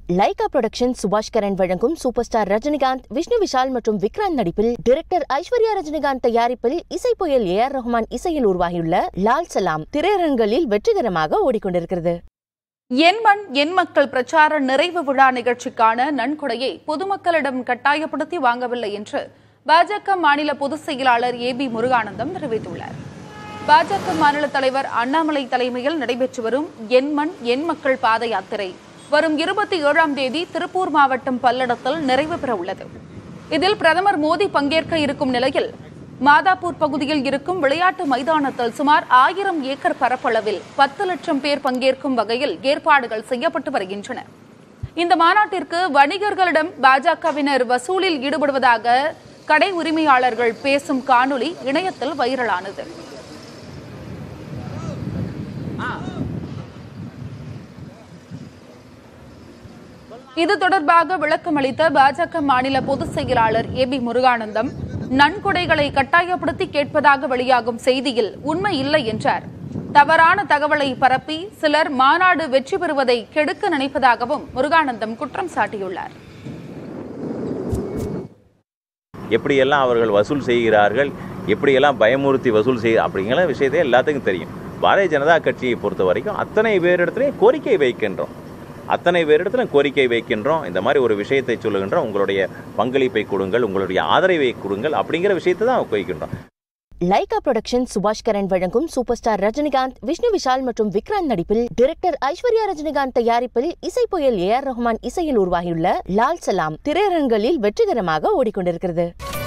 Lyca production Subaskaran வழங்கும் super star Rajinikanth Vishnu Vishal மற்றும் விக்ராந்த் நடிப்பில் டைரக்டர் ஐஸ்வர்யா ரஜினிகாந்த் தயாரிப்பில் இசை புயல் ஏ ஆர் ரஹ்மான் இசையில் உருவாகியுள்ள லால் சலாம் திரையரங்களில் வெற்றிகரமாக ஓடிக்கொண்டிருக்கிறது என் மண் என் மக்கள் பிரச்சார நிறைவு விழா நிகழ்ச்சிக்கான நன்கொடையை பொதுமக்களிடம் கட்டாயப்படுத்தி வாங்கவில்லை என்று பாஜக மாநில பொதுச் செயலாளர் ஏ பி முருகானந்தம் தெரிவித்துள்ளார் பாஜக மாநில தலைவர் அண்ணாமலை தலைமையில் நடைபெற்று வரும் என் மண் என் மக்கள் பாத யாத்திரை வரும் இருபத்தி ஏழாம் தேதி திருப்பூர் மாவட்டம் பல்லடத்தில் நிறைவு பெற உள்ளது இதில் பிரதமர் மோடி பங்கேற்க இருக்கும் நிலையில் மாதாப்பூர் பகுதியில் இருக்கும் விளையாட்டு மைதானத்தில் சுமார் ஆயிரம் ஏக்கர் பரப்பளவில் பத்து லட்சம் பேர் பங்கேற்கும் வகையில் ஏற்பாடுகள் செய்யப்பட்டு வருகின்றன இந்த மாநாட்டிற்கு வணிகர்களிடம் பாஜகவினர் வசூலில் ஈடுபடுவதாக கடை உரிமையாளர்கள் பேசும் காணொலி இணையத்தில் வைரலானது இது தொடர்பாக விளக்கமளித்த பாஜக மாநில பொதுச் செயலாளர் ஏ பி முருகானந்தம் நன்கொடைகளை கட்டாயப்படுத்தி கேட்பதாக வெளியாகும் செய்தியில் உண்மை இல்லை என்றார் தவறான தகவலை பரப்பி சிலர் மாநாடு வெற்றி பெறுவதை கெடுக்க நினைப்பதாகவும் முருகானந்தம் குற்றம் சாட்டியுள்ளார் எப்படியெல்லாம் அவர்கள் வசூல் செய்கிறார்கள் எப்படியெல்லாம் பயமுறுத்தி வசூல் செய்ய அப்படிங்கிற விஷயத்தை எல்லாத்துக்கும் தெரியும் பாரதிய ஜனதா கட்சியை பொறுத்த வரைக்கும் அத்தனை பேரிடத்துலையும் கோரிக்கை வைக்கின்றோம் அத்தனை பேரிடத்திலும் கோரிக்கை வைக்கின்றோம் இந்த மாதிரி ஒரு விஷயத்தை சொல்லுகின்றோம் உங்களுடைய பங்களிப்பை கொடுங்கள் உங்களுடைய ஆதரவை கொடுங்கள் அப்படிங்கிற விஷயத்தை தான் வைக்கின்றோம் லைகா புரொடக்ஷன் சுபாஷ் கரன் வழங்கும் சூப்பர் ஸ்டார் ரஜினிகாந்த் விஷ்ணு விஷால் மற்றும் விக்ராந்த் நடிப்பில் டைரக்டர் ஐஸ்வர்யா ரஜினிகாந்த் தயாரிப்பில் இசை புயல் ஏ ஆர் ரஹ்மான் இசையில் உருவாகியுள்ள லால் சலாம் திரையரங்களில் வெற்றிகரமாக ஓடிக்கொண்டிருக்கிறது